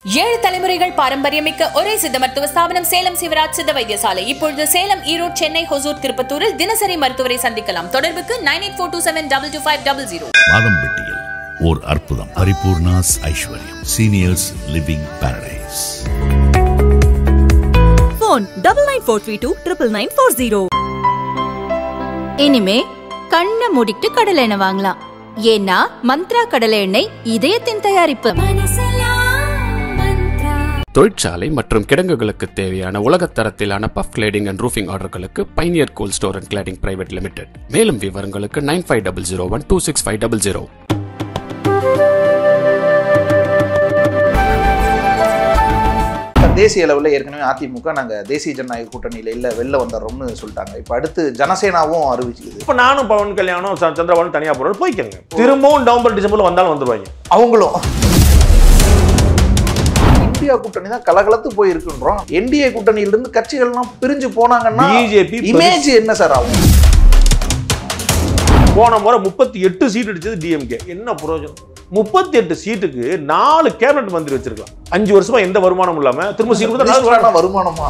ஏழு தலைமுறைகள் பாரம்பரியமிக்க ஒரே சித்த மருத்துவ ஸ்தாபனம் சேலம் சிவராஜ் சித்த வைத்தியசாலை இப்பொழுது சேலம் ஈரோடு சென்னை ஹொசூர் திருப்பத்தூரில் தினசரி மருத்துவரை சந்திக்கலாம் தொடர்புக்கு nine eight four two seven double two five double zero மாதம்பட்டியில் ஓர் அற்புதம் Paripoorna's Aishwaryam seniors living paradise phone double nine four three two triple nine four zero இனிமே கண்ணை மூடிட்டு கடலை எண்ணெய் வாங்கலாம் ஏன்னா மந்த்ரா கடலை எண்ணெய் இதயத்தின் தயாரிப்பு தொழிற்சாலை மற்றும் கிடங்குகளுக்கு தேவையான உலகத் தரத்திலான பஃப் கிளேடிங் அண்ட் ரூஃபிங் ஆர்டர்களுக்கு pioneer coal store and cladding private limited மேலும் விவரங்களுக்கு nine five double zero one two six five double zero தேசிய அளவில் ஏற்கனவே அதிமுக நாங்கள் தேசிய ஜனநாயக கூட்டணியில் இல்லை வெளில வந்துடுறோம்னு சொல்லிட்டாங்க இப்போ அடுத்து ஜனசேனாவும் அறிவிச்சுக்குது இப்போ நானும் பவன் கல்யாணம் ச- சந்திரபாபு தனியாக போகிறோம் போய்க்கங்க திரும்பவும் நவம்பர் டிசம்பர்ல வந்தாலும் வந்துருவாங்க அவங்களும் இந்தியா கூட்டணி தான் கலகலத்து போயிருக்குன்றோம் என்டிஏ கூட்டணியிலிருந்து கட்சிகள்லாம் பிரிஞ்சு போனாங்கன்னா பிஜேபி இமேஜ் என்ன சார் ஆகும் போன முறை முப்பத்தி எட்டு சீட் அடிச்சது டிஎம்கே என்ன பிரயோஜனம் முப்பத்தி எட்டு சீட்டுக்கு நாலு கேபினட் மந்திரி வச்சிருக்கலாம் அஞ்சு வருஷமா எந்த வருமானம் இல்லாம திரும்ப சீட் கொடுத்தா நாலு நிச்சயமான வருமானமா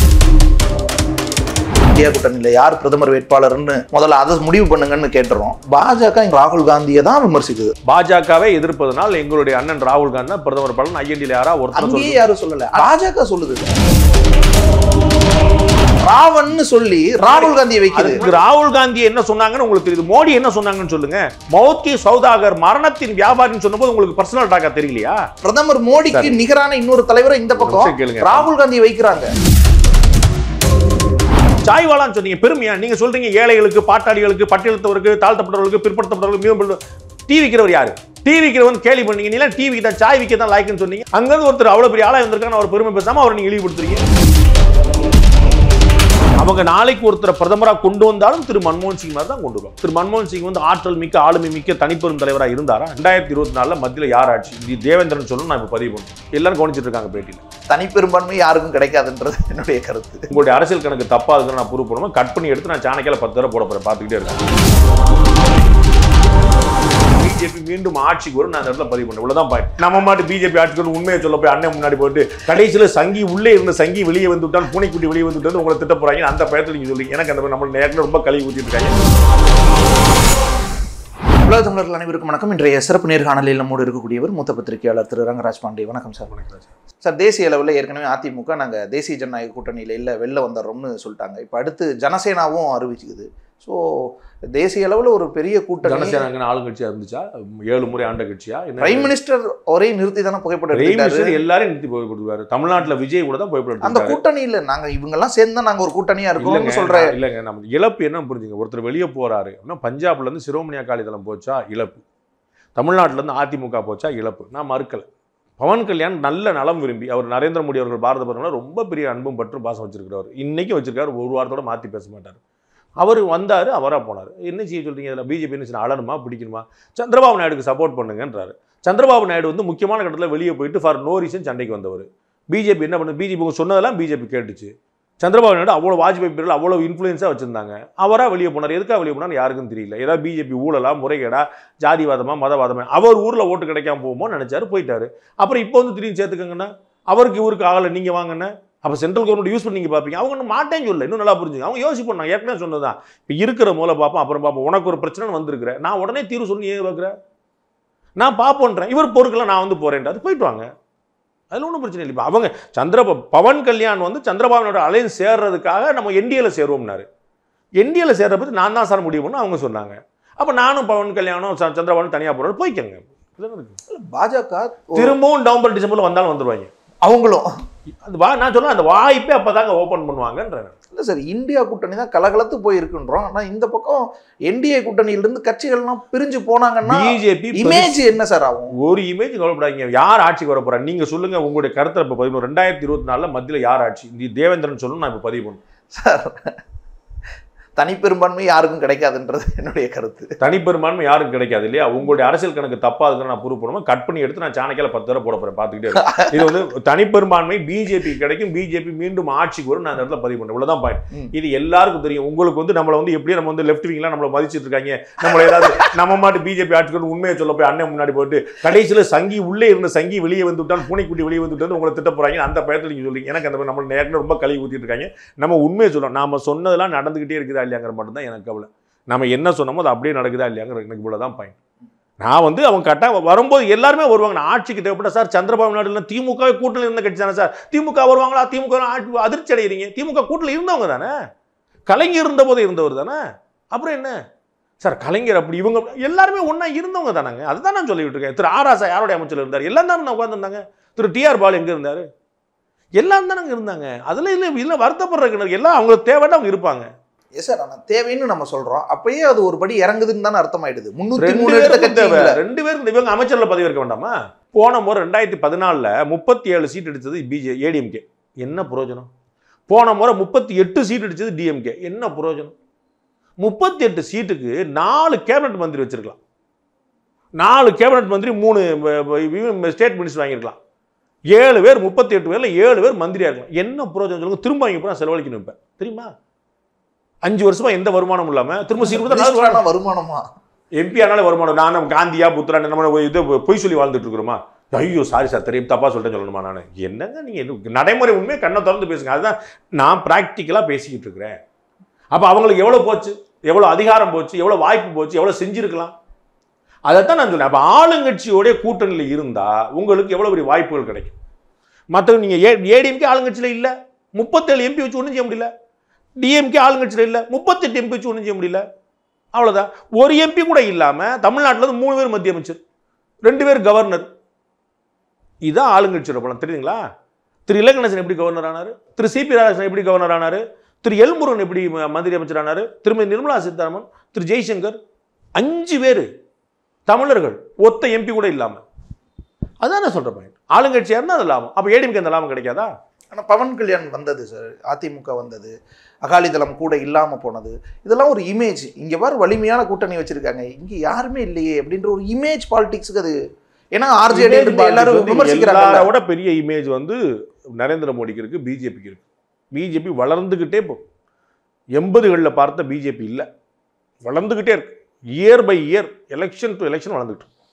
இந்தியா கூட்டணியில் யார் பிரதமர் வேட்பாளர்னு முதல்ல அதை முடிவு பண்ணுங்கன்னு கேட்டுறோம் பாஜக ராகுல் காந்தியை தான் விமர்சிக்குது பாஜகவை எதிர்ப்பதனால் எங்களுடைய அண்ணன் ராகுல் காந்தி தான் பிரதமர் பலன் ஐஎன்டியில் யாரா ஒருத்தர் அங்கேயே சொல்லு யாரும் சொல்லல பாஜக சொல்லுது ராவன்னு சொல்லி ராகுல் காந்தியை வைக்குது அதுக்கு ராகுல் காந்தி என்ன சொன்னாங்கன்னு உங்களுக்கு தெரியுது மோடி என்ன சொன்னாங்கன்னு சொல்லுங்க மௌத்கி சௌதாகர் மரணத்தின் வியாபாரின்னு சொன்னபோது உங்களுக்கு பர்சனல் டாக்கா தெரியலையா பிரதமர் மோடிக்கு நிகரான இன்னொரு தலைவரை இந்த ஒரு பக்கம் நிமிஷம் கேளுங்க. ராகுல் காந்தி வைக்கிறாங்க சாய்வாலான்னு சொன்னீங்க பெருமையா நீங்க சொல்றீங்க ஏழைகளுக்கு பாட்டாளிகளுக்கு பட்டியலத்தவருக்கு தாழ்த்தப்பட்டவர்களுக்கு பிற்படுத்தப்பட்டவர்களுக்கு மிகவும் டீ விற்கிறவர் யாரு டீ விற்கிறவன் கேள்வி பண்ணீங்க நீங்க டீ விற்க தான் சாய் விற்க தான் லாய்க்குன்னு சொன்னீங்க அங்கிருந்து ஒருத்தர் அவ்வளவு பெரிய ஆளா வந்திருக்கான்னு அவர் பெருமை பேசாம அவரை நீங்க இழிவுபடுத்துறீங்க அவங்க நாளைக்கு ஒருத்தரை பிரதமரா கொண்டு வந்தாலும் திரு மன்மோகன் சிங் மாதிரி தான் கொண்டு வருவாங்க திரு மன்மோகன் சிங் வந்து ஆற்றல் மிக்க ஆளுமை மிக்க தனிப்பெரும் தலைவரா இருந்தாரா ரெண்டாயிரத்தி இருபத்தி நாலுல மத்தியில யார் ஆட்சி இது தேவேந்திரன் சொல்லணும் நான் இப்ப பதிவு பண்ணுறேன் எல்லாரும் கவனிச்சிட்டு இருக்காங்க பேட்டியில தனிப்பெரும்பான்மை யாருக்கும் கிடைக்காதுன்றது என்னுடைய கருத்து உங்களுடைய அரசியல் கணக்கு தப்பா இருக்குன்னு நான் ப்ரூவ் பண்ணுவேன் கட் பண்ணி எடுத்து நான் சாணக்கியால பத்து தடவை போட போறேன் பார்த்துக்கிட்டே இருக்கேன் பிஜேபி மீண்டும் ஆட்சிக்கு வரும் நான் அந்த இடத்துல பதிவு பண்ணேன் இவ்வளவுதான் பாயிண்ட் நம்ம மாட்டு பிஜேபி ஆட்சிக்கு வரும் உண்மையை சொல்ல போய் அண்ணன் முன்னாடி போட்டு கடைசியில சங்கி உள்ளே இருந்த சங்கி வெளியே வந்து விட்டால் பூனைக்குட்டி வெளியே வந்து விட்டது உங்களை திட்ட போறாங்க அந்த பயத்தில் நீங்க சொல்லி எனக்கு அந்த மாதிரி நம்ம நேரத்தில் ரொம்ப கழுவி ஊத்திட்டு இருக்காங்க உலக தமிழர்கள் அனைவருக்கும் வணக்கம் இன்றைய சிறப்பு நேர்காணலில் நம்மோடு இருக்கக்கூடியவர் மூத்த பத்திரிகையாளர் திரு ரங்கராஜ் பாண்டே வணக்கம் சார் வணக்கம் சார் தேசிய அளவில் ஏற்கனவே அதிமுக நாங்கள் தேசிய ஜனநாயக கூட்டணியில் இல்லை வெளில வந்துடுறோம்னு சொல்லிட்டாங்க இப்போ அடுத்து ஜனசேனாவும் அறிவிச்சுக்குது ஸோ தேசிய அளவில் ஒரு பெரிய கூட்டணி ஜனசேனாங்க ஆளுங்கட்சியா இருந்துச்சா ஏழு முறை ஆண்ட கட்சியா பிரைம் மினிஸ்டர் ஒரே நிறுத்தி தானே புகைப்படம் பிரைம் எடுத்துட்டாரு மினிஸ்டர் எல்லாரும் நிறுத்தி போய் கொடுத்தாரு தமிழ்நாட்டுல விஜய் கூட தான் போய் அந்த கூட்டணியில் நாங்க இவங்கெல்லாம் சேர்ந்து தான் நாங்கள் ஒரு கூட்டணியா இருக்கோம்னு இல்லைங்க, சொல்ற நான் இல்லைங்க நம்ம இழப்பு என்ன புரிஞ்சுங்க ஒருத்தர் வெளியே போறாரு அப்படின்னா பஞ்சாப்ல இருந்து சிரோமணி அகாலிதளம் போச்சா இழப்பு தமிழ்நாட்டுல இருந்து அதிமுக போச்சா இழப்பு நான் மறுக்கல பவன் கல்யாண் நல்ல நலம் விரும்பி அவர் நரேந்திர மோடி அவர்கள் பாரத பிரதமர் ரொம்ப பெரிய அன்பும் பற்றும் பாசம் வச்சிருக்கிறவர் இன்னைக்கு வச்சிருக்காரு ஒரு வாரத்தோட மாத்தி பேச மாட்டார் அவர் வந்தார் அவரா போனார் என்ன செய்ய சொல்றீங்க இதில் பிஜேபி என்ன செய்யணும் அழணுமா பிடிக்கணுமா சந்திரபாபு நாயுடுக்கு சப்போர்ட் பண்ணுங்கன்றாரு சந்திரபாபு நாயுடு வந்து முக்கியமான கட்டத்தில் வெளியே போயிட்டு ஃபார் நோ ரீசன் சண்டைக்கு வந்தவர் பிஜேபி என்ன பண்ணுது பிஜேபி சொன்னதெல்லாம் பிஜேபி கேட்டுச்சு சந்திரபாபு நாயுடு அவ்வளோ வாஜ்பாய் பேரில் அவ்வளோ இன்ஃப்ளூயன்ஸாக வச்சிருந்தாங்க அவராக வெளியே போனார் எதுக்காக வெளியே போனார் யாருக்கும் தெரியல ஏதாவது பிஜேபி ஊழலா முறைகேடா ஜாதிவாதமா மதவாதமா அவர் ஊரில் ஓட்டு கிடைக்காம போகுமோ நினைச்சாரு போயிட்டாரு அப்புறம் இப்போ வந்து திடீர்னு சேர்த்துக்கங்கன்னா அவருக்கு இவருக்கு ஆகலை நீங்கள் வாங்கன்னு அப்போ சென்ட்ரல் கவர்மெண்ட் யூஸ் பண்ணி நீங்கள் பார்ப்பீங்க அவங்க ஒன்றும் மாட்டேன்னு சொல்ல இன்னும் நல்லா புரிஞ்சுங்க அவங்க யோசிப்போம் நான் ஏற்கனவே சொன்னதுதான் இப்போ இருக்கிற மூலை பார்ப்போம் அப்புறம் பார்ப்போம் உனக்கு ஒரு பிரச்சனை வந்திருக்கிறேன் நான் உடனே தீர்வு சொல்லி ஏன் பார்க்குறேன் நான் பார்ப்போன்றேன் இவர் பொறுக்கல நான் வந்து போறேன் அது போயிட்டு வாங்க அதில் ஒன்றும் பிரச்சனை இல்லை இப்போ அவங்க சந்திர பவன் கல்யாண் வந்து சந்திரபாபுனோட அலையன்ஸ் சேர்றதுக்காக நம்ம என்டிஏல சேருவோம்னாரு என்டிஏல சேர்ற பற்றி நான் தான் சார் முடிவு பண்ண அவங்க சொன்னாங்க அப்போ நானும் பவன் கல்யாணம் ச- சந்திரபாபு தனியாக போகிறோம் போய்க்கங்க இதுதானே இருக்கு. பாஜக ஒரு- திரும்பவும் நவம்பர் டிசம்பர்ல வந்தாலும் வந்துருவாங்க அவங்களும் அந்த வா நான் சொன்னேன் அந்த வாய்ப்பே அப்பதாங்க ஓபன் பண்ணுவாங்கன்றேன் இல்லை சார் இந்தியா கூட்டணி தான் கலகலத்து போயிருக்குன்றோம் ஆனால் இந்த பக்கம் என்டிஏ கூட்டணியிலிருந்து கட்சிகள்லாம் பிரிஞ்சு போனாங்கன்னா பிஜேபி இமேஜ் என்ன சார் ஆகும் ஒரு இமேஜ் கவலைப்படாதீங்க யார் ஆட்சிக்கு வர போறா நீங்க சொல்லுங்க உங்களுடைய கருத்தை இப்போ பதிவு ரெண்டாயிரத்தி இருபத்தி நாலுல மத்தியில யார் ஆட்சி இந்த தேவேந்திரன் சொல்லணும் நான் இப்போ பதிவு பண்ணும் சார் தனிப்பெரும்பான்மை யாருக்கும் கிடைக்காதுன்றது என்னுடைய கருத்து தனிப்பெரும்பான்மை யாருக்கும் கிடைக்காது இல்லையா உங்களுடைய அரசியல் கணக்கு தப்பா இருக்குன்னு நான் ப்ரூவ் பண்ணுவோம் கட் பண்ணி எடுத்து நான் சாணக்கியால பத்து தடவை போட போறேன் பார்த்துக்கிட்டே இருக்கேன். இது வந்து தனிப்பெரும்பான்மை பிஜேபி கிடைக்கும் பிஜேபி மீண்டும் ஆட்சிக்கு வரும் நான் அந்த இடத்துல பதிவு பண்ணேன் இவ்வளவுதான் பாயிண்ட் ம். இது எல்லாருக்கும் தெரியும் உங்களுக்கு வந்து நம்மள வந்து எப்படியும் நம்ம வந்து லெஃப்ட் விங்லாம் நம்மள மதிச்சிட்டு இருக்காங்க நம்மள ஏதாவது நம்ம மாட்டு பிஜேபி ஆட்சிக்கு வந்து உண்மையை சொல்ல போய் அண்ணன் முன்னாடி போட்டு கடைசியில சங்கி உள்ளே இருந்த சங்கி வெளியே வந்து விட்டால் பூனைக்குட்டி வெளியே வந்து விட்டால் உங்களை திட்ட போறாங்க அந்த பயத்தில் நீங்க சொல்றீங்க எனக்கு அந்த நம்ம நேரம் ரொம்ப கழுவி ஊத்திட்டு இருக்காங்க நம்ம உண்மையை சொல்றோம் நாம சொன்னதெல்லாம் நடந்துகிட்டே இருக்குதா இல்லையாங்கிற மட்டும் தான் எனக்கு கவலை நம்ம என்ன சொன்னோமோ அது அப்படியே நடக்குதா இல்லையாங்கிற எனக்கு இவ்வளவுதான் பாயிண்ட் நான் வந்து அவங்க கரெக்டாக வரும்போது எல்லாருமே வருவாங்க நான் ஆட்சிக்கு தேவைப்பட்ட சார் சந்திரபாபு நாயுடு திமுக கூட்டணியில் இருந்த கட்சி தானே சார் திமுக வருவாங்களா திமுக ஆட்சி அதிர்ச்சி அடைகிறீங்க திமுக கூட்டணியில் இருந்தவங்க தானே கலைஞர் இருந்த போது இருந்தவர் தானே அப்புறம் என்ன சார் கலைஞர் அப்படி இவங்க எல்லாருமே ஒன்றா இருந்தவங்க தானாங்க அதுதான் நான் சொல்லிட்டு இருக்கேன் திரு ஆராசா யாருடைய அமைச்சர் இருந்தார் எல்லாம் தானே உட்காந்துருந்தாங்க திரு டிஆர் பால் எங்கே இருந்தார் எல்லாம் தானே இருந்தாங்க அதில் இல்லை இல்லை வருத்தப்படுற எல்லாம் அவங்களுக்கு தேவைன்னா அவங்க இருப்பாங்க எஸ் சார் ஆனால் தேவைன்னு நம்ம சொல்றோம் அப்பயே அது ஒரு படி இறங்குதுன்னு தானே அர்த்தமாயிடுது முன்னூத்தி ரெண்டு மூணு எடுத்த பேருக்கும் தேவை கட்சி ரெண்டு பேருக்கு இவங்க அமைச்சர்ல பதவி இருக்க வேண்டாமா போன முறை ரெண்டாயிரத்தி பதினாலில் முப்பத்தி ஏழு சீட் அடிச்சது பிஜே ஏடிஎம்கே என்ன பிரயோஜனம் போன முறை முப்பத்தி எட்டு சீட் அடிச்சது டிஎம்கே என்ன பிரயோஜனம் முப்பத்தி எட்டு சீட்டுக்கு நாலு கேபினட் மந்திரி வச்சிருக்கலாம் நாலு கேபினட் மந்திரி மூணு ஸ்டேட் மினிஸ்டர் வாங்கியிருக்கலாம் ஏழு பேர் முப்பத்தி எட்டு பேர்ல ஏழு பேர் மந்திரியா இருக்கலாம் என்ன பிரயோஜனம் சொல்லுங்க திரும்ப வாங்கி போனால் செலவழிக்கணும் இப்ப தெரியுமா அஞ்சு வருஷமா எந்த வருமானம் இல்லாம திரும்ப சீட் கொடுத்தா நாலு மினிஸ்டரான வருமானமா எம்பி ஆனாலே வருமானம் நான் நம்ம காந்தியா புத்திரா நம்ம இது பொய் சொல்லி வாழ்ந்துட்டு இருக்கிறோமா ஐயோ சாரி சார் தெரியும் தப்பா சொல்லிட்டேன் சொல்லணுமா நான் என்னங்க நீங்க என்ன- நடைமுறை உண்மையை கண்ணை திறந்து பேசுங்க அதுதான் நான் ப்ராக்டிக்கலாக பேசிக்கிட்டு இருக்கிறேன் அப்போ அவங்களுக்கு எவ்வளோ போச்சு எவ்வளோ அதிகாரம் போச்சு எவ்வளோ வாய்ப்பு போச்சு எவ்வளோ செஞ்சிருக்கலாம் அதைத்தான் நான் சொன்னேன் அப்போ ஆளுங்கட்சியோடைய கூட்டணியில் இருந்தால் உங்களுக்கு எவ்வளோ பெரிய வாய்ப்புகள் கிடைக்கும் மற்ற நீங்கள் ஏ ஏடிஎம்கே ஆளுங்கட்சியில் இல்லை முப்பத்தேழு எம்பி வச்சு ஒன்றும் செய்ய முடியல டிஎம்கே ஆளுங்கட்சியில் இல்லை முப்பத்தெட்டு எம்பி வச்சு ஒன்றும் செய்ய முடியல அவ்வளோதான் ஒரு எம்பி கூட இல்லாமல் தமிழ்நாட்டில் இருந்து மூணு பேர் மத்திய அமைச்சர் ரெண்டு பேர் கவர்னர் இதுதான் ஆளுங்கட்சியோட பலம் தெரியுதுங்களா திரு இலகணேசன் எப்படி கவர்னர் ஆனார் திரு சிபி ராதாகிருஷ்ணன் எப்படி கவர்னர் ஆனார் திரு எல்முருகன் எப்படி ம- மந்திரி அமைச்சர் ஆனார் திருமதி நிர்மலா சீதாராமன் திரு ஜெய்சங்கர் அஞ்சு பேர் தமிழர்கள் ஒத்த எம்பி கூட இல்லாமல் அதான் நான் சொல்கிற பாயிண்ட் ஆளுங்கட்சியாக இருந்தால் அது லாபம் அப்போ ஏடிஎம்கே அந்த லாபம் கிடைக்காதா ஆனா பவன் கல்யாண் வந்தது சார் அதிமுக வந்தது அகாலிதளம் கூட இல்லாம போனது இதெல்லாம் ஒரு இமேஜ் இங்க பாரு வலிமையான கூட்டணி வச்சிருக்காங்க இங்க யாருமே இல்லையே அப்படின்ற ஒரு இமேஜ் பாலிடிக்ஸ்க்கு அது ஏன்னா ஆர்ஜேடி எல்லாரும் விமர்சிக்கிறாங்க எல்லாரோட பெரிய இமேஜ் வந்து நரேந்திர மோடிக்கு இருக்கு பிஜேபிக்கு இருக்கு பிஜேபி வளர்ந்துக்கிட்டே போ எண்பதுகளில் பார்த்த பிஜேபி இல்லை வளர்ந்துக்கிட்டே இருக்கு year by year election to election வளர்ந்துக்கிட்டு இருக்கு.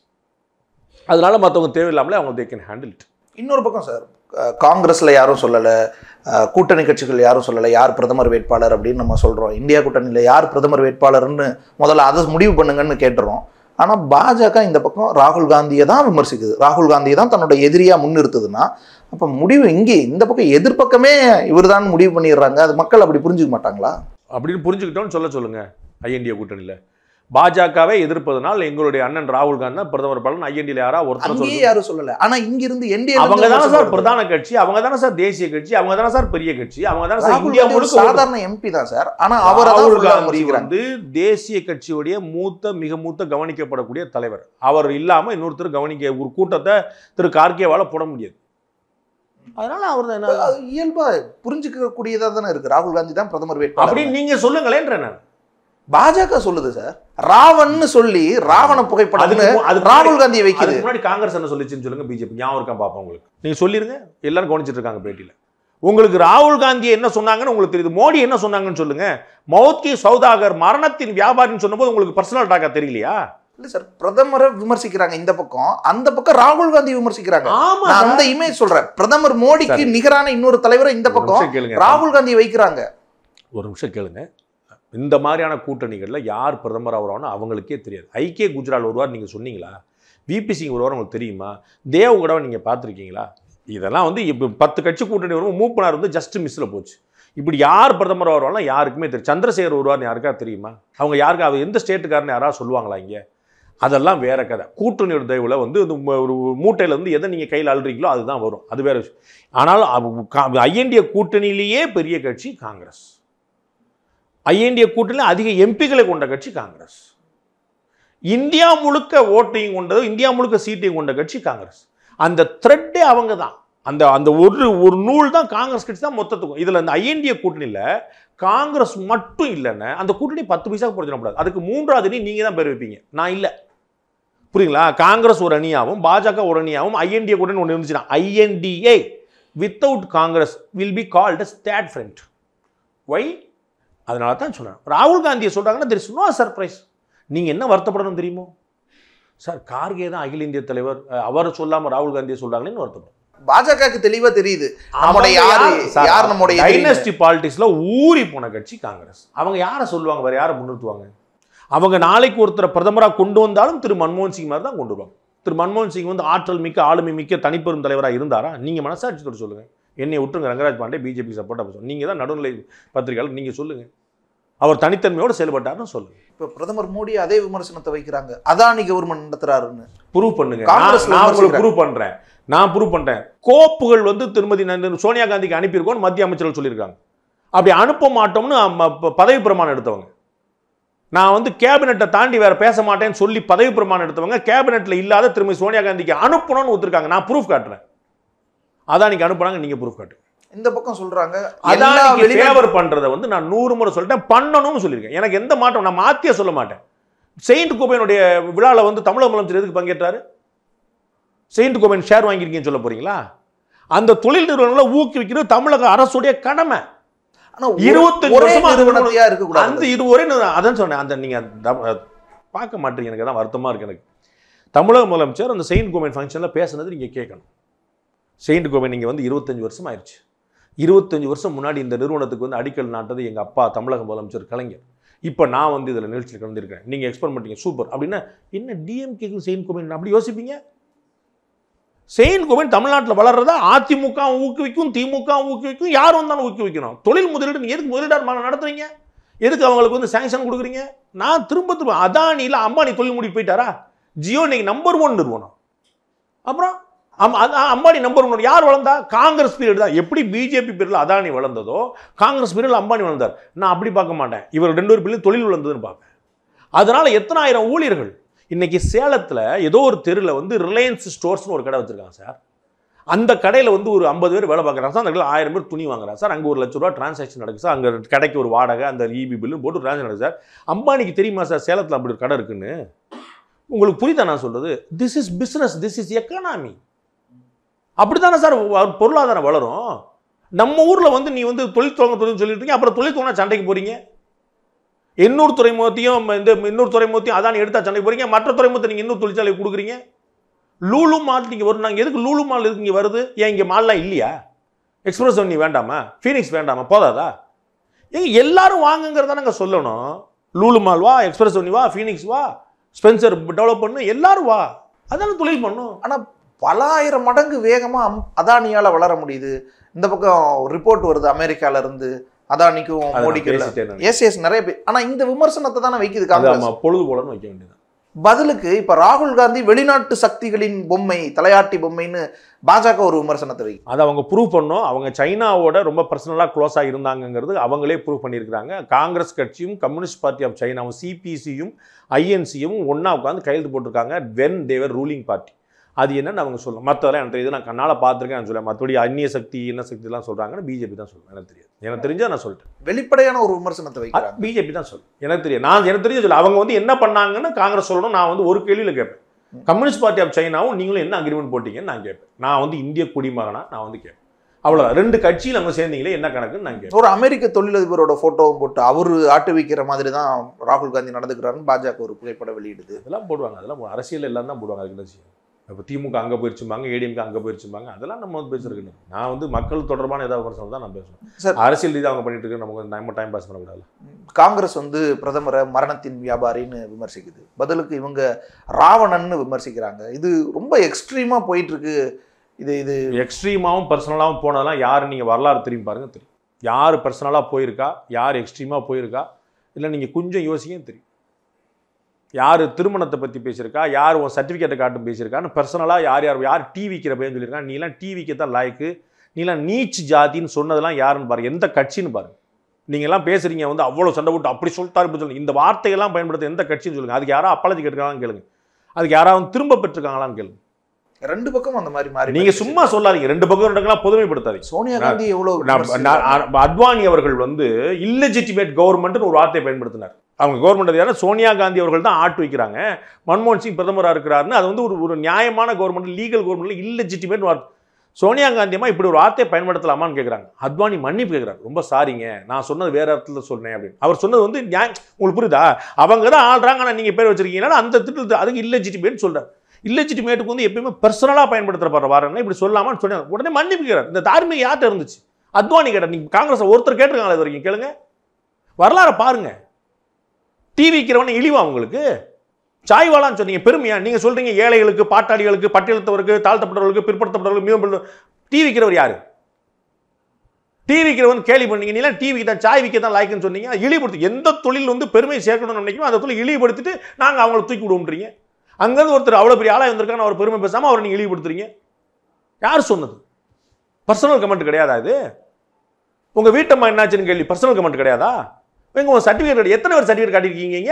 அதனால மற்றவங்க தேவையில்லாமலே அவங்க தே கேன் ஹேண்டில் இட் இன்னொரு பக்கம் சார் அஹ் காங்கிரஸ்ல யாரும் சொல்லலை அஹ் கூட்டணி கட்சிகள் யாரும் சொல்லலை யார் பிரதமர் வேட்பாளர் அப்படின்னு நம்ம சொல்றோம் இந்தியா கூட்டணியில் யார் பிரதமர் வேட்பாளர்னு முதல்ல அதை முடிவு பண்ணுங்கன்னு கேட்டுறோம் ஆனா பாஜக இந்த பக்கம் ராகுல் காந்தியை தான் விமர்சிக்குது ராகுல் காந்தியை தான் தன்னோட எதிரியா முன்னிறுத்துதுன்னா அப்ப முடிவு இங்கே இந்த பக்கம் எதிர்ப்பக்கமே இவர்தான் முடிவு பண்ணிடுறாங்க அது மக்கள் அப்படி புரிஞ்சுக்க மாட்டாங்களா அப்படின்னு புரிஞ்சுக்கிட்டோம்னு சொல்ல சொல்லுங்க ஐஎன்டிஏ கூட்டணியில் பாஜகவை எதிர்ப்பதனால் எங்களுடைய அண்ணன் ராகுல் காந்தி தான் பிரதமர் பலன் ஐஎன்டியில் யாரா ஒருத்தர் அங்கேயே சொல்லுங்க யாரும் சொல்லல ஆனா இங்க இருந்து என்டிஏ அவங்க தானே சார் பிரதான கட்சி அவங்க தானே சார் தேசிய கட்சி அவங்க தானே சார் பெரிய கட்சி அவங்க தானே சார் ராகுல் இந்தியா காந்தி ஒரு முழுக்க ஓட்டு சாதாரண எம்பி தான் சார் ஆனா அவரை தான் ராகுல் full ஆ காந்தி விமர்சிக்கிறாங்க வந்து தேசிய கட்சியுடைய மூத்த மிக மூத்த கவனிக்கப்படக்கூடிய தலைவர் அவர் இல்லாம இன்னொருத்தர் கவனிக்க ஒரு கூட்டத்தை திரு கார்கேவால போட முடியாது அதனால அவர் தான் என்ன அது இயல்பா புரிஞ்சுக்க கூடியதா தானே இருக்கு ராகுல் காந்தி தான் பிரதமர் வேட்பாளர் அப்படின்னு நீங்க சொல்லுங்களேன்ற நான் பாஜக சொல்லுது சார் ராவன்னு சொல்லி ராவண புகைப்படம்னு அதுக்கு- அதுக்கு ராகுல் காந்தியை வைக்குது அதுக்கு முன்னாடி காங்கிரஸ் என்ன சொல்லிச்சுன்னு சொல்லுங்க பிஜேபி ஞாபகம் இருக்கா பாப்போம் உங்களுக்கு நீங்க சொல்லிருங்க எல்லாரும் கவனிச்சிட்டு இருக்காங்க பேட்டியில உங்களுக்கு ராகுல் காந்தி என்ன சொன்னாங்கன்னு உங்களுக்கு தெரியுது மோடி என்ன சொன்னாங்கன்னு சொல்லுங்க மௌத்கி சௌதாகர் மரணத்தின் வியாபாரின்னு சொன்னபோது உங்களுக்கு பர்சனல் டாக்கா தெரியலையா இல்ல சார் பிரதமரை விமர்சிக்கிறாங்க இந்த பக்கம் அந்த பக்கம் ராகுல் காந்தி விமர்சிக்கிறாங்க ஆமா நான் அந்த இமேஜ் சொல்றேன் பிரதமர் மோடிக்கு நிகரான இன்னொரு தலைவரை இந்த ஒரு பக்கம் நிமிஷம் கேளுங்க ராகுல் காந்தி வைக்கிறாங்க ஒரு நிமிஷம் கேளுங்க இந்த மாதிரியான கூட்டணிகளில் யார் பிரதமர் ஆகிறான்னு அவங்களுக்கே தெரியாது ஐக்கிய குஜரால் வருவார் நீங்கள் சொன்னீங்களா விபி சிங் வருவார் உங்களுக்கு தெரியுமா தேவ் கூடவை நீங்கள் பார்த்துருக்கீங்களா இதெல்லாம் வந்து இப்போ பத்து கட்சி கூட்டணி வரும் மூப்பனார் வந்து ஜஸ்ட் மிஸ்ஸில் போச்சு இப்படி யார் பிரதமர் வருவாங்க யாருக்குமே தெரியும் சந்திரசேகர் வருவார்னு யாருக்கா தெரியுமா அவங்க யாருக்கு அவர் எந்த ஸ்டேட்டுக்காரன்னு யாராவது சொல்லுவாங்களா இங்கே அதெல்லாம் வேற கதை கூட்டணியோட தயவுல வந்து இந்த ம- ஒரு மூட்டையில இருந்து எதை நீங்கள் கையில் அழுறீங்களோ அதுதான் வரும் அது வேற விஷயம் ஆனால் ஐஎன்டிஏ கூட்டணியிலேயே பெரிய கட்சி காங்கிரஸ் ஐஎன்டிஏ கூட்டணியில் அதிக எம்பிகளை கொண்ட கட்சி காங்கிரஸ் இந்தியா முழுக்க ஓட்டையும் கொண்டது இந்தியா முழுக்க சீட்டையும் கொண்ட கட்சி காங்கிரஸ் அந்த த்ரெட்டே அவங்க தான் அந்த அந்த ஒரு ஒரு நூல் தான் காங்கிரஸ் கட்சி தான் மொத்தத்துக்கும் இதில் இந்த ஐஎன்டிஏ கூட்டணியில் காங்கிரஸ் மட்டும் இல்லைன்னு அந்த கூட்டணி பத்து பைசா பிரயோஜனப்படாது அதுக்கு மூன்றாவது அணி நீங்கள் தான் பேர் வைப்பீங்க நான் இல்லை புரியுங்களா காங்கிரஸ் ஒரு அணியாகவும் பாஜக ஒரு அணியாகவும் ஐஎன்டிஏ கூட்டணி ஒன்று இருந்துச்சுன்னா INDIA without Congress will be called as that friend why அதனால தான் சொல்கிறேன் ராகுல் காந்தியை சொல்கிறாங்கன்னா தெர் இஸ் நோ சர்ப்ரைஸ் நீங்கள் என்ன வருத்தப்படணும் தெரியுமோ சார் கார்கே தான் அகில இந்திய தலைவர் அஹ், அவரை சொல்லாமல் ராகுல் காந்தியை சொல்கிறாங்களேன்னு வருத்தப்படும் பாஜகவுக்கு தெளிவா தெரியுது நம்முடைய யாரு யார் நம்முடைய எதிரின்னு. டைனஸ்டி பாலிடிக்ஸ்ல ஊறி போன கட்சி காங்கிரஸ் அவங்க யாரை சொல்லுவாங்க வேற யாரை முன்னிறுத்துவாங்க அவங்க நாளைக்கு ஒருத்தரை பிரதமராக கொண்டு வந்தாலும் திரு மன்மோகன் சிங் மாதிரி தான் கொண்டு வருவாங்க திரு மன்மோகன் சிங் வந்து ஆற்றல் மிக்க ஆளுமை மிக்க தனிப்பெரும் தலைவராக இருந்தாரா நீங்க மனசாட்சியோட சொல்லுங்க என்னை விட்டுருங்க ரங்கராஜ் பாண்டே பிஜேபி சப்போர்ட் அப்போ நீங்க தான் நடுநிலை பத்திரிகையாளர் நீங்க சொல்லுங்க அவர் தனித்தன்மையோடு செயல்பட்டாருன்னு சொல்லுங்க இப்ப பிரதமர் மோடி அதே விமர்சனத்தை வைக்கிறாங்க அதானி கவர்மெண்ட் நடத்துறாருன்னு ப்ரூவ் பண்ணுங்க காங்கிரஸ்ல நான் நான் உங்களுக்கு விமர்சிக்கிறாங்க. ப்ரூவ் பண்றேன் நான் ப்ரூவ் பண்றேன் கோப்புகள் வந்து திருமதி நரேந்திர- சோனியா காந்திக்கு அனுப்பியிருக்கோம்னு மத்திய அமைச்சர்கள் சொல்லியிருக்காங்க அப்படி அனுப்ப மாட்டோம்னு அம்ம- ப- பதவி பிரமாணம் எடுத்தவங்க நான் வந்து கேபினெட்டை தாண்டி வேற பேச மாட்டேன்னு சொல்லி பதவி பிரமாணம் எடுத்தவங்க கேபினெட்ல இல்லாத திருமதி சோனியா காந்திக்கு அனுப்பணும்னு ஒத்துருக்காங்க நான் ப்ரூஃப் காட்டுறேன் அதானிக்கு அனுப்புனாங்க நீங்க ப்ரூஃப் காட்டு இந்த பக்கம் சொல்றாங்க எல்லா அதானிக்கு வெளிநாட்டு ஃபேவர் பண்றதை வந்து நான் நூறு முறை சொல்லிட்டேன் பண்ணணும்னு சொல்லியிருக்கேன் எனக்கு எந்த மாற்றம் நான் மாத்தியே சொல்ல மாட்டேன் செயின்ட் கோபையனுடைய விழாவில் வந்து தமிழக முதலமைச்சர் எதுக்கு பங்கேற்றாரு செயின்ட் கோபைன் ஷேர் வாங்கியிருக்கீங்கன்னு சொல்ல போறீங்களா அந்த தொழில் நிறுவனங்களை ஊக்குவிக்கிறது தமிழக அரசுடைய கடமை ஆனா ஒரு- இருபத்தஞ்சு ஒரே வருஷமா அது நிறுவனத்தையா இருக்க அந்த கூடாது இது ஒரே நிறுவனம். அதான் சொன்னேன் அந்த நீங்க த- பார்க்க மாட்டீங்க எனக்கு தான் வருத்தமா இருக்கு எனக்கு தமிழக முதலமைச்சர் அந்த செயின்ட் கோபைன் ஃபங்க்ஷனில் பேசுனது நீங்க கேட்கணும் செயின்ட் கோபைன் நீங்க வந்து இருபத்தஞ்சு வருஷம் ஆயிடுச்சு இருபத்தஞ்சு வருஷம் முன்னாடி இந்த நிறுவனத்துக்கு வந்து அடிக்கல் நாட்டது எங்க அப்பா தமிழக முதலமைச்சர் கலைஞர் இப்போ நான் வந்து இதில் நிகழ்ச்சியில் கலந்துருக்கேன் நீங்க எக்ஸ்பெரிமெண்ட் பண்ணீங்க சூப்பர் அப்படின்னா என்ன டிஎம்கேக்கு செயின்ட் கோபைன் அப்படி யோசிப்பீங்க செயின்ட் கோபைன் தமிழ்நாட்டில் வளர்றதா அதிமுக ஊக்குவிக்கும் திமுக ஊக்குவிக்கும் யார் வந்தாலும் ஊக்குவிக்கணும் தொழில் முதலீடு நீங்க எதுக்கு முதலீடார் மாநாடு நடத்துறீங்க எதுக்கு அவங்களுக்கு வந்து சாங்ஷன் கொடுக்குறீங்க நான் திரும்ப திரும்ப அதானியில் அம்பானி தொழில் மூடி போயிட்டாரா ஜியோ இன்னைக்கு நம்பர் ஒன் நிறுவனம் அப்புறம் அம்- அ- அம்பானி நம்பர் ஒன் யார் வளர்ந்தா காங்கிரஸ் பீரியட் தான் எப்படி பிஜேபி பீரியட்ல அதானி வளர்ந்ததோ காங்கிரஸ் பீரியட்ல அம்பானி வளர்ந்தார் நான் அப்படி பார்க்க மாட்டேன் இவர் ரெண்டு பேர் பீரியட் தொழில் வளர்ந்ததுன்னு பார்ப்பேன் அதனால எத்தனை ஆயிரம் ஊழியர்கள் இன்னைக்கு சேலத்தில் ஏதோ ஒரு தெருவில் வந்து ரிலையன்ஸ் ஸ்டோர்ஸ்னு ஒரு கடை வச்சிருக்காங்க சார் அந்த கடையில் வந்து ஒரு ஐம்பது பேர் வேலை பார்க்குறாங்க சார் அந்த கடையில் ஆயிரம் பேர் துணி வாங்குறாங்க சார் அங்கே ஒரு லட்ச ரூபா டிரான்சாக்ஷன் நடக்குது சார் அங்கே கடைக்கு ஒரு வாடகை அந்த இபி பில்லு போட்டு டிரான்சாக்ஷன் நடக்குது சார் அம்பானிக்கு தெரியுமா சார் சேலத்தில் அப்படி ஒரு கடை இருக்குன்னு உங்களுக்கு புரியுதா நான் சொல்றது this is business this is economy அப்படித்தானே சார் வ- பொருளாதாரம் வளரும் நம்ம ஊரில் வந்து நீ வந்து தொழில் தொடங்க தொழில் சொல்லிட்டு இருக்கீங்க அப்புறம் தொழில் தொடங்க சண்டைக்கு போறீங்க இன்னொரு துறைமுகத்தையும் இந்த இன்னொரு துறைமுகத்தையும் அதான் எடுத்தா சண்டைக்கு போறீங்க மற்ற துறைமுகத்தை நீங்கள் இன்னொரு தொழிற்சாலை கொடுக்குறீங்க லூலு மால் நீங்கள் வரும் நாங்கள் எதுக்கு லூலு மால் இருக்கு இங்கே வருது ஏன் இங்கே மால்லாம் இல்லையா எக்ஸ்பிரஸ் நீ வேண்டாமா ஃபீனிக்ஸ் வேண்டாமா போதாதா ஏங்க எல்லாரும் வாங்குங்கிறத நாங்கள் சொல்லணும் லூலு மால் வா எக்ஸ்பிரஸ் வா ஃபீனிக்ஸ் வா ஸ்பென்சர் டெவலப் பண்ணு எல்லாரும் வா அதான தொழில் பண்ணும் ஆனா பல ஆயிரம் மடங்கு வேகமா அம்- அதானியால வளர முடியுது இந்த பக்கம் ரிப்போர்ட் வருது அமெரிக்கால இருந்து அதானிக்கும் அதை நான் மோடிக்கும் பேசிட்டே இருந்தேன். எஸ் எஸ் நிறைய பேர் ஆனா இந்த விமர்சனத்தை தானே வைக்குது அது காங்கிரஸ் ஆமா பொழுது போலன்னு வைக்க வேண்டியது பதிலுக்கு இப்ப ராகுல் காந்தி வெளிநாட்டு சக்திகளின் பொம்மை தலையாட்டி பொம்மைன்னு பாஜக ஒரு விமர்சனத்தை வைக்கும் அதை அவங்க ப்ரூவ் பண்ணோம் அவங்க சைனாவோட ரொம்ப பர்சனலாக க்ளோஸாக இருந்தாங்கங்கிறது அவங்களே ப்ரூவ் பண்ணியிருக்கிறாங்க காங்கிரஸ் கட்சியும் கம்யூனிஸ்ட் பார்ட்டி ஆஃப் சைனாவும் சிபிசியும் ஐஎன்சியும் ஒன்றா உட்காந்து கையெழுத்து போட்டிருக்காங்க வென் தேவர் ரூலிங் பார்ட்டி அது என்னன்னு அவங்க சொல்லலாம் மற்றதெல்லாம் எனக்கு தெரியுது நான் கண்ணால் பார்த்துருக்கேன் சொல்ல மற்றபடி அந்நிய சக்தி என்ன சக்திலாம் சொல்கிறாங்கன்னு பிஜேபி தான் சொல்லுவேன் எனக்கு தெரியாது எனக்கு தெரிஞ்சா நான் சொல்லிட்டேன் வெளிப்படையான ஒரு விமர்சனத்தை வைக்கிறாங்க பிஜேபி தான் சொல்லும் எனக்கு தெரியும் நான் எனக்கு தெரிஞ்ச சொல்ல அவங்க வந்து என்ன பண்ணாங்கன்னு காங்கிரஸ் சொல்லணும் நான் வந்து ஒரு கேள்வியில் கேட்பேன் கம்யூனிஸ்ட் பார்ட்டி ஆஃப் சைனாவும் நீங்களும் என்ன அக்ரிமெண்ட் போட்டீங்கன்னு நான் கேட்பேன் நான் வந்து இந்திய குடிமகனா நான் வந்து கேட்பேன் அவ்வளோதான் ரெண்டு கட்சியில் அவங்க சேர்ந்தீங்களே என்ன கணக்குன்னு நான் கேட்பேன் ஒரு அமெரிக்க தொழிலதிபரோட போட்டோவும் போட்டு அவரு ஆட்டு வைக்கிற மாதிரி தான் ராகுல் காந்தி நடந்துக்கிறாருன்னு பாஜக ஒரு புகைப்படம் வெளியிடுது அதெல்லாம் போடுவாங்க அதெல்லாம் போ- அரசியல் எல்லாம் தான் போடுவாங்க அதுக்கு என்ன செய்யும் இப்போ திமுக அங்கே போயிருச்சும்பாங்க ஏடிஎம்கே அங்கே போயிருச்சும்பாங்க அதெல்லாம் நம்ம வந்து பேசுறதுக்கு நான் வந்து மக்கள் தொடர்பான ஏதாவது விமர்சனம் தான் நான் பேசுவேன் சார் அரசியல் ரீதியாக அவங்க பண்ணிட்டு இருக்கு நமக்கு நம்ம டைம் பாஸ் பண்ணக்கூடாது காங்கிரஸ் வந்து பிரதமரை மரணத்தின் வியாபாரின்னு விமர்சிக்குது பதிலுக்கு இவங்க ராவணன்னு விமர்சிக்கிறாங்க இது ரொம்ப எக்ஸ்ட்ரீமா போயிட்டு இருக்கு இது இது எக்ஸ்ட்ரீமாவும் பர்சனலாகவும் போனதெல்லாம் யார் நீங்கள் வரலாறு திரும்பி பாருங்க தெரியும் யார் பர்சனலாக போயிருக்கா யார் எக்ஸ்ட்ரீமாக போயிருக்கா இல்லை நீங்கள் கொஞ்சம் யோசிங்க தெரியும் யார் திருமணத்தை பற்றி பேசியிருக்கா யார் உன் சர்டிஃபிகேட்டை காட்டும் பேசியிருக்கான்னு பர்சனலாக யார் யார் யார் டீ விற்கிற பையன் சொல்லியிருக்கா நீலாம் டீ விற்க தான் லாய்க்கு நீலாம் நீச் ஜாதின்னு சொன்னதெல்லாம் யாருன்னு பாருங்க எந்த கட்சின்னு பாருங்க நீங்கள்லாம் பேசுறீங்க வந்து அவ்வளோ சண்டை போட்டு அப்படி சொல்லிட்டாரு இப்படி சொல்லுங்க இந்த வார்த்தையெல்லாம் பயன்படுத்த எந்த கட்சின்னு சொல்லுங்க அதுக்கு யாரோ அப்பாலஜி கேட்டுருக்காங்களான்னு கேளுங்க அதுக்கு யாராவது திரும்ப பெற்றிருக்காங்களான்னு கேளுங்க ரெண்டு பக்கம் அந்த மாதிரி மாறி நீங்க சும்மா சொல்லாதீங்க ரெண்டு பக்கம் ரெண்டுக்கெல்லாம் பொதுமைப்படுத்தாதீங்க சோனியா காந்தி எவ்வளவு நான் விமர்சிச்சிருக்காங்க. நான் அத்வானி அவர்கள் வந்து இல்லெஜிட்டிமேட் கவர்மெண்ட்னு ஒரு வார்த்தையை பயன்படுத்தினார் அவங்க கவர்மெண்ட் யாரும் சோனியா காந்தி அவர்கள் தான் ஆட்டு வைக்கிறாங்க மன்மோகன் சிங் பிரதமராக இருக்கிறாருன்னு அது வந்து ஒரு ஒரு நியாயமான கவர்மெண்ட் லீகல் கவர்மெண்ட்ல இல்லெஜிட்டிமேட் வார்த்தை சோனியா காந்தி அம்மா இப்படி ஒரு வார்த்தையை பயன்படுத்தலாமான்னு கேட்குறாங்க அத்வானி மன்னிப்பு கேட்குறாரு ரொம்ப சாரிங்க நான் சொன்னது வேற அர்த்தத்தில் சொன்னேன் அப்படின்னு அவர் சொன்னது வந்து நியாயம் உங்களுக்கு புரியுதா அவங்க தான் ஆள்றாங்க ஆனால் நீங்கள் பேர் வச்சிருக்கீங்கன்னா அந்த திட்டத்தை அதுக்கு இல்லெஜிட்டிமேட் சொல்கிறார் இல்லெஜிட்டிமேட்டுக்கு வந்து எப்பயுமே பர்சனலாக பயன்படுத்துகிற வாரங்க இப்படி சொல்லாமான்னு சொன்னாங்க உடனே மன்னிப்பு கேட்கிறார் இந்த தார்மீக யார்கிட்ட இருந்துச்சு அத்வானி கேட்டார் நீங்கள் காங்கிரஸ் ஒருத்தர் கேட்டிருக்காங்களா இது வரைக்கும் கேளுங்க வரலாறு பாருங்க டிவி விற்கிறவன இழிவா உங்களுக்கு சாய்வாலான்னு சொன்னீங்க பெருமையா நீங்க சொல்றீங்க ஏழைகளுக்கு பாட்டாளிகளுக்கு பட்டியலத்தவருக்கு தாழ்த்தப்பட்டவர்களுக்கு பிற்படுத்தப்பட்டவர்களுக்கு மிகவும் டிவி விற்கிறவர் யாரு டிவி விற்கிறவன் கேள்வி பண்ணீங்க நீங்க டிவிக்கு தான் சாய் விற்க தான் லாய்க்குன்னு சொன்னீங்க இழிவுபடுத்தி எந்த தொழில் வந்து பெருமை சேர்க்கணும்னு நினைக்கிறோம் அந்த தொழில் இழிவுபடுத்திட்டு நாங்க அவங்கள தூக்கி விடுவோம்ன்றீங்க அங்கேருந்து ஒருத்தர் அவ்வளோ பெரிய ஆளாக வந்திருக்கான்னு அவர் பெருமை பேசாமல் அவரை நீங்கள் இழிவுபடுத்துறீங்க யார் சொன்னது பர்சனல் கமெண்ட் கிடையாதா இது உங்கள் வீட்டம்மா என்னாச்சுன்னு கேள்வி பர்சனல் கமெண்ட் கிடையாதா எங்க உங்கள் சர்டிஃபிகேட் எத்தனை பேர் சர்டிஃபிகேட் காட்டியிருக்கீங்க இங்க?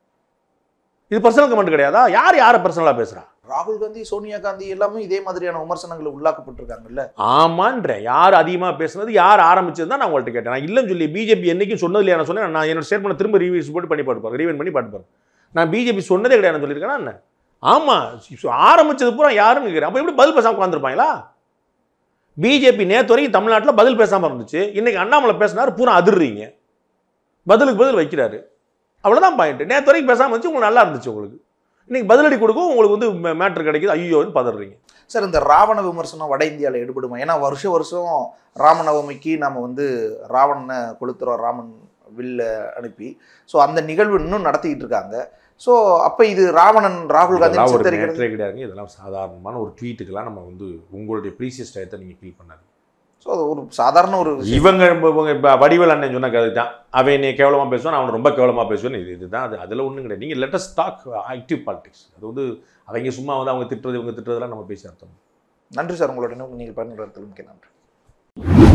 இது பர்சனல் கமெண்ட் கிடையாதா யார் யாரை பர்சனலாக பேசுகிறா ராகுல் காந்தி சோனியா காந்தி எல்லாமே இதே மாதிரியான விமர்சனங்களை உள்ளாக்கப்பட்டிருக்காங்கல்ல ஆமான்ற யார் அதிகமாக பேசுனது யார் ஆரம்பிச்சது தான் நான் உங்கள்கிட்ட கேட்டேன் நான் இல்லைன்னு சொல்லி பிஜேபி என்னைக்கும் சொன்னது இல்லையா நான் சொன்னேன் நான் என்னோட ஸ்டேட்மெண்ட் திரும்ப ரிவியூஸ் போட்டு பண்ணி பாட்டுப்பாரு ரீவன் பண்ணி பாட்டுப்பாரு நான் பிஜேபி சொன்னதே கிடையாது சொல்லியிருக்கேனா என்ன ஆமாம் ஆரம்பிச்சது பூரா யாருன்னு கேட்குறேன் அப்போ எப்படி பதில் பேசாமல் உட்காந்துருப்பாங்களா பிஜேபி நேற்று வரைக்கும் தமிழ்நாட்டில் பதில் பேசாமல் இருந்துச்சு இன்னைக்கு அண்ணாமலை பேசினார் பூரா அதிர்றீங்க பதிலுக்கு பதில் வைக்கிறாரு அவ்வளோதான் பாயிண்ட் நேற்று வரைக்கும் பேசாமல் இருந்துச்சு உங்களுக்கு நல்லா இருந்துச்சு உங்களுக்கு இன்னைக்கு பதிலடி கொடுக்கும் உங்களுக்கு வந்து மேட்ரு கிடைக்குது ஐயோன்னு பதறீங்க சார் இந்த ராவண விமர்சனம் வட இந்தியாவில் எடுபடுமா ஏன்னா வருஷம் வருஷம் ராமநவமிக்கு நம்ம வந்து ராவணனை கொளுத்துறோம் ராமன் வில்ல அனுப்பி ஸோ அந்த நிகழ்வு இன்னும் நடத்திக்கிட்டு இருக்காங்க ஸோ அப்போ இது ராவணன் ராகுல் காந்தி இதெல்லாம் ஒரு சித்தரிக்கிறது மேட்டரே கிடையாதுங்க இதெல்லாம் சாதாரணமான ஒரு ட்வீட்டுக்கெல்லாம் நம்ம வந்து உங்களுடைய ப்ரீசியஸ் டயத்தை நீங்கள் ஃபீல் பண்ணாது ஸோ அது ஒரு சாதாரண ஒரு விஷயம். இவங்க இவங்க இப்ப வடிவேல் அண்ணன் சொன்ன கதை தான் அவன் நீ கேவலமாக பேசுவான் அவன் ரொம்ப கேவலமாக பேசுவான் இது இதுதான் அது அதில் ஒன்றும் கிடையாது நீங்கள் லெட்டஸ் டாக் ஆக்டிவ் பாலிடிக்ஸ் அது வந்து அவங்க சும்மா வந்து அவங்க திட்டுறது இவங்க திட்டுறதெல்லாம் நம்ம பேசி அர்த்தம் நன்றி சார் உங்களோட நீங்கள் பயன்படுத்தலுக்கு நன்றி